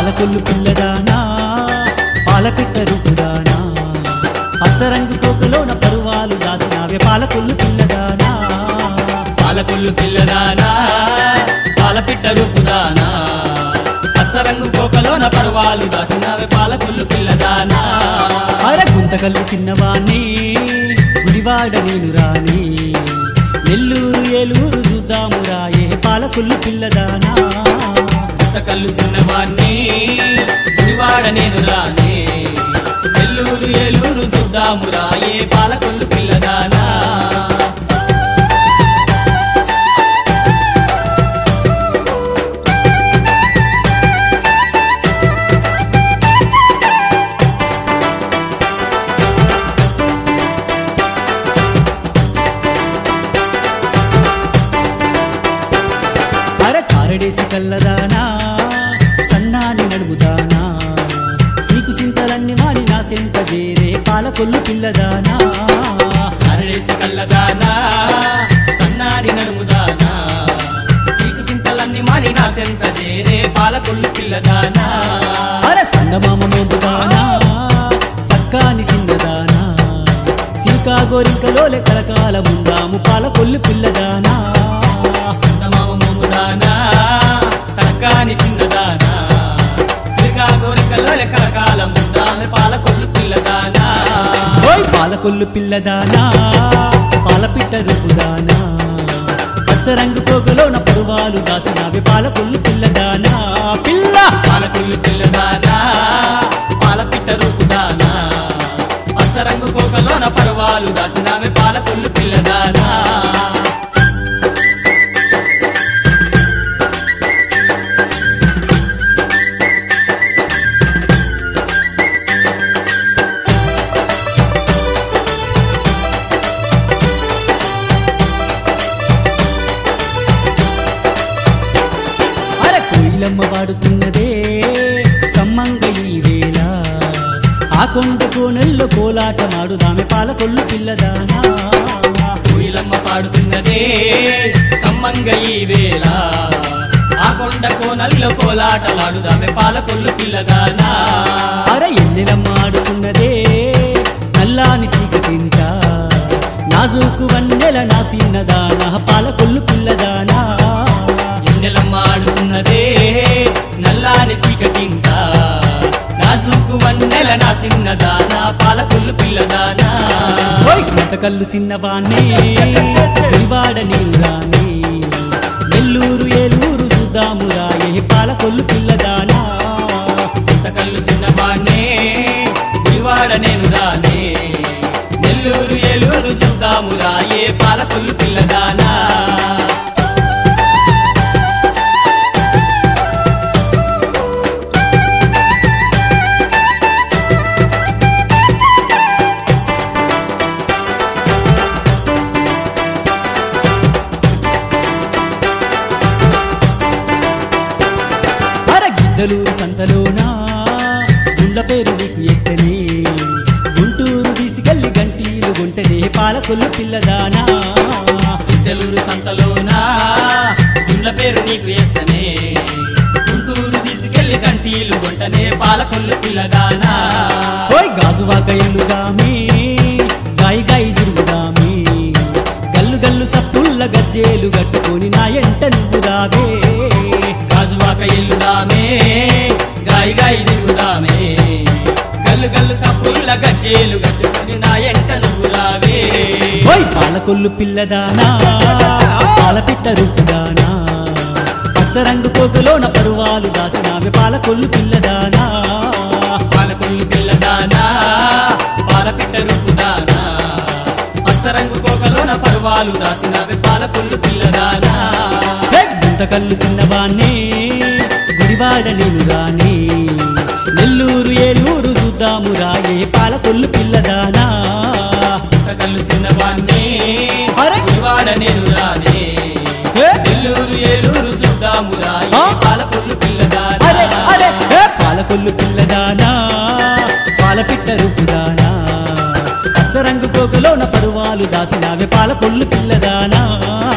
పాలకొల్లు పిల్లదానా పాలపిట్ట రూపుదానా పచ్చరంగు కోకలోన పరువాలు దాసినావే పాలకొల్లు పిల్లదానా పాలకొల్లు పిల్లదానా పాలపిట్ట రూపుదానా పచ్చరంగు కోకలోన పర్వాలు దాసినవి పాలకొల్లు పిల్లదానా అర గుంతకల్లు సిన్నవాణ్ణి గుడివాడ నేను రాని నెల్లూరు ఏలూరు చూద్దాము రాయే పాలకొల్లు పిల్లదానా కళ్ళు చిన్నవాణ్ణి గుడివాడ నేను రానే నెల్లూరు ఏలూరు చూద్దాము రాయే పాలకొల్లు పిల్లదానా అర కారడేసి కల్లదానా సన్నాని నడుముదానా సీకు సింతలన్నీ వాడి నా సెంత చేరే పాలకొల్లు పిల్లదానా సరడేసి కల్లదానా సన్నారి నడుముదానా సీకు సింతలన్నీ మాని నా సెంత చేరే పాలకొల్లు పిల్లదానా అర సంగమామ మోపుదానా సక్కాని సిన్నదానా సీకా గోరింకలోలే కలకాల ముందాము పాలకొల్లు పిల్లదానా సందమామ మోముదానా సక్కాని చిన్నదానా శ్రీగా కోరికలో కలకాల ముందామె పాలకొల్లు పిల్లదానా ఓయ్ పాలకొల్లు పిల్లదానా పాలపిట్ట రూపుదానా పచ్చరంగు పోగలోన పరువాలు దాసినవి పాలకొల్లు పిల్లదానా పిల్ల పాలకొల్లు పిల్లదానా పాలపిట్ట రూపుదానా పచ్చరంగు కోకలోన పర్వాలు దాసినామె పాలకొల్లు పిల్లదానా అర కోయిలమ్మ వాడుతున్నదే కమ్మంగ ఈ వేళ ఆ కొండ కోనెల్లో కోలాట మాడుదామె పాలకొల్లు పిల్లదానా కోయిలమ్మ పాడుతున్నదే కమ్మంగ ఈ వేళ ఆ కొండ కోనల్లో కోలాటలాడుదామె పాలకొల్లు పిల్లదానా అర ఎన్నెలమ్మ ఆడుతున్నదే నల్లాని సీక తింట నాజూకు వన్నెల నా సిన్నదానా పాలకొల్లు పిల్లదానా ఎన్నెలమ్మ ఆడుతున్నదే నల్లాని సీకటింట నాజుకు వన్నెల నా సిన్నదానా పాలకొల్లు పిల్లదానా ఓయ్ కళ్ళు సిన్నవాణ్ణి వివాడ నీరు రాని నెల్లూరు ఏలూరు చూద్దాము రాయే పాలకొల్లు పిల్లదానా కళ్ళు చిన్నవాణ్ణే వివాడ నేను రానే నెల్లూరు ఏలూరు చూద్దాము రాయే పాలకొల్లు పిల్లదానా అర గిద్దలూరు సంతలోనా గుండ్ల పేరు నీకు వేస్తేనే గుంటూరు తీసుకెళ్లి గంటీలు గుంటనే పాలకొల్లు పిల్లదానా తెలుగు సంతలోనా గుండ్ల పేరు నీకు వేస్తనే గుంటూరు తీసుకెళ్లి కంటీలు గుంటనే పాలకొల్లు పిల్లదానా ఓయ్ గాజువాక ఎల్లుదామే గాయి గాయి తిరుగుదామే గల్లు గల్లు సప్పుల్ల గజ్జేలు కట్టుకొని నా ఎంట నువ్వు రావే గాజువాక ఎల్లుదామే గాయి గాయి తిరుగుదామే గల్లు గల్లు సప్పుల్ల గజ్జేలు కట్టుకొని నా ఎంట నువ్వు రావే ఓయ్ పాలకొల్లు పిల్లదానా పాలపిట్ట రూపుదానా పచ్చరంగు పోగులోన పరువాలు దాసినావే పాలకొల్లు పిల్లదానా పాలకొల్లు పిల్లదానా పాలపిట్ట రూపుదానా పచ్చరంగు కోకలోన పర్వాలు దాసినవి పాలకొల్లు పిల్లదానా హే, గుంతకల్లు సిన్నవాణ్ణి గుడివాడ నేను రాని నెల్లూరు ఏలూరు చూద్దాము రాయే పాలకొల్లు పిల్లదానా కళ్ళు చిన్నవాణ్ణి అరే! గుడివాడ నేను రానే హే, నెల్లూరు ఏలూరు చూద్దాము రాయి ఆ? పాలకొల్లు పిల్లదానా అరే అరే హే, పాలకొల్లు పిల్లదానా పాలపిట్ట రూపుదానా పచ్చరంగు కోకలోన పరువాలు దాసినావే పాలకొల్లు పిల్లదానా